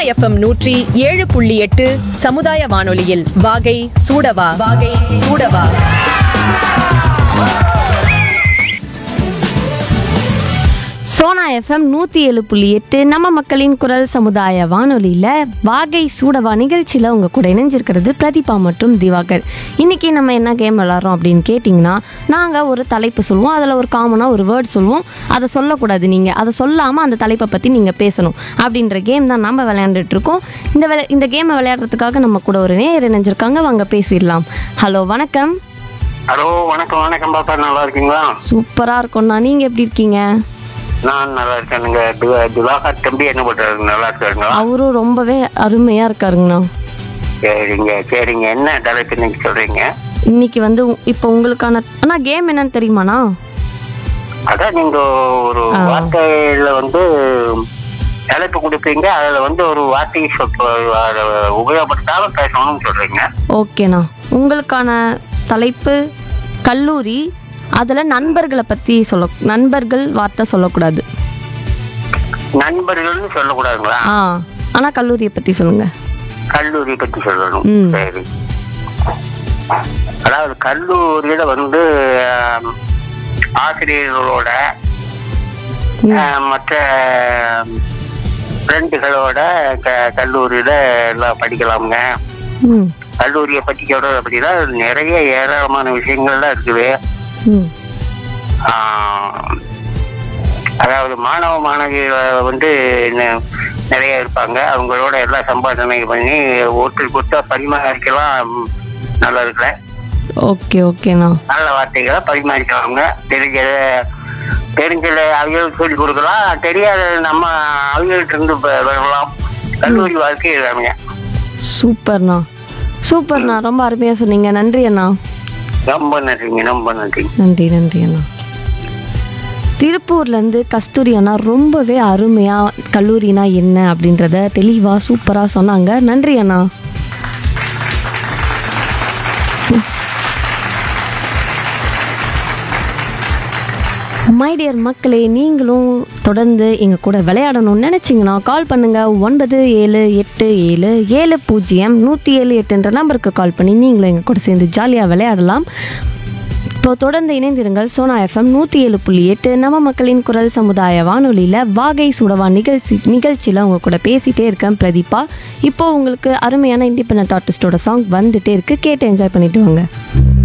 FM நூற்றி ஏழு புள்ளி எட்டு சமுதாய வானொலியில் வாகை சூடவா வாகை சூடவா சோனா எஃப்எம் நூற்றி ஏழு புள்ளி எட்டு நம்ம மக்களின் குரல் சமுதாய வானொலியில் வாகை சூடவா நிகழ்ச்சியில் உங்கள் கூட இணைஞ்சிருக்கிறது பிரதீபா மற்றும் திவாகர் இன்றைக்கி நம்ம என்ன கேம் விளாட்றோம் அப்படின்னு கேட்டிங்கன்னா நாங்கள் ஒரு தலைப்பு சொல்லுவோம் அதில் ஒரு காமனாக ஒரு வேர்ட் சொல்லுவோம் அதை சொல்லக்கூடாது நீங்கள் அதை சொல்லாமல் அந்த தலைப்பை பற்றி நீங்கள் பேசணும் அப்படின்ற கேம் தான் நம்ம விளையாண்டுட்டு இருக்கோம் இந்த விளை இந்த கேமை விளையாடுறதுக்காக நம்ம கூட ஒரு நேர் இணைஞ்சிருக்காங்க வாங்க பேசிடலாம் ஹலோ வணக்கம் ஹலோ வணக்கம் வணக்கம் பாப்பா நல்லா இருக்கீங்களா சூப்பராக இருக்கோண்ணா நீங்கள் எப்படி இருக்கீங்க நான் நல்லா இருக்கேனுங்க திவா- திவாகர் தம்பி என்ன பண்றாரு நல்லா இருக்காருங்களா அவரும் ரொம்பவே அருமையாக இருக்காருங்கண்ணா சரிங்க சரிங்க என்ன தலைப்பு நீங்க சொல்றீங்க இன்னைக்கு வந்து உ- இப்போ உங்களுக்கான அண்ணா கேம் என்னன்னு தெரியுமாண்ணா அதான் நீங்க ஒரு வார்த்தையில வந்து தலைப்பு கொடுப்பீங்க அதுல வந்து ஒரு வார்த்தையை சொல் அதை உபயோகப்படுத்தாம பேசணும்னு சொல்றீங்க ஓகேண்ணா உங்களுக்கான தலைப்பு கல்லூரி அதில் நண்பர்களை பற்றி சொல்ல நண்பர்கள் வார்த்தை சொல்லக்கூடாது நண்பர்கள்னு சொல்லக்கூடாதுங்களா ஆ ஆனால் கல்லூரியை பற்றி சொல்லுங்கள் கல்லூரி பத்தி சொல்லணும் ம். சரி அதாவது கல்லூரியில வந்து ஆம், ஆசிரியர்களோட ஆஹ், மற்ற ஃப்ரெண்டுகளோட க கல்லூரியில எல்லாம் படிக்கலாமுங்க ம் கல்லூரியை பத்தி சொல்றது அப்படின்னா நிறைய ஏராளமான விஷயங்கள்லாம் இருக்குது ம் ஆஹ், அதாவது மாணவ மாணவிகள் வந்து நெ- நிறைய இருப்பாங்க அவங்களோட எல்லாம் சம்பாதனை பண்ணி ஒருத்தருக்கு ஒருத்தர் பரிமாறிக்கலாம் நல்லா இருக்குல்ல ஓகே ஓகேண்ணா நல்ல வார்த்தைகளை பரிமாறிக்கலாங்க தெரிஞ்சத தெரிஞ்சத அவங்களுக்கு சொல்லி கொடுக்கலாம் தெரியாத நம்ம அவங்கள்ட்ட இருந்து பெ- பெறலாம் கல்லூரி வாழ்க்கை எல்லாமே சூப்பர்ண்ணா சூப்பர்ண்ணா ரொம்ப அருமையாக சொன்னீங்க நன்றி அண்ணா ரொம்ப நன்றிங்க ரொம்ப நன்றி நன்றி நன்றி அண்ணா திருப்பூர்லேருந்து கஸ்தூரி அண்ணா ரொம்பவே அருமையாக கல்லூரினா என்ன அப்படின்றத தெளிவாக சூப்பராக சொன்னாங்க நன்றி அண்ணா மை டியர் மக்களே நீங்களும் தொடர்ந்து எங்கள் கூட விளையாடணும்னு நினச்சிங்கன்னா கால் பண்ணுங்கள் ஒன்பது ஏழு எட்டு ஏழு ஏழு பூஜ்ஜியம் நூற்றி ஏழு எட்டுன்ற நம்பருக்கு கால் பண்ணி நீங்களும் எங்கள் கூட சேர்ந்து ஜாலியாக விளையாடலாம் இப்போ தொடர்ந்து இணைந்திருங்கள் சோனா எஃப்எம் நூற்றி ஏழு புள்ளி எட்டு நம்ம மக்களின் குரல் சமுதாய வானொலியில் வாகை சுடவா நிகழ்ச்சி நிகழ்ச்சியில் உங்கள் கூட பேசிகிட்டே இருக்கேன் பிரதீபா இப்போ உங்களுக்கு அருமையான இண்டிபெண்ட் ஆர்டிஸ்டோட சாங் வந்துட்டே இருக்கு கேட்டு என்ஜாய் பண்ணிட்டு வாங்க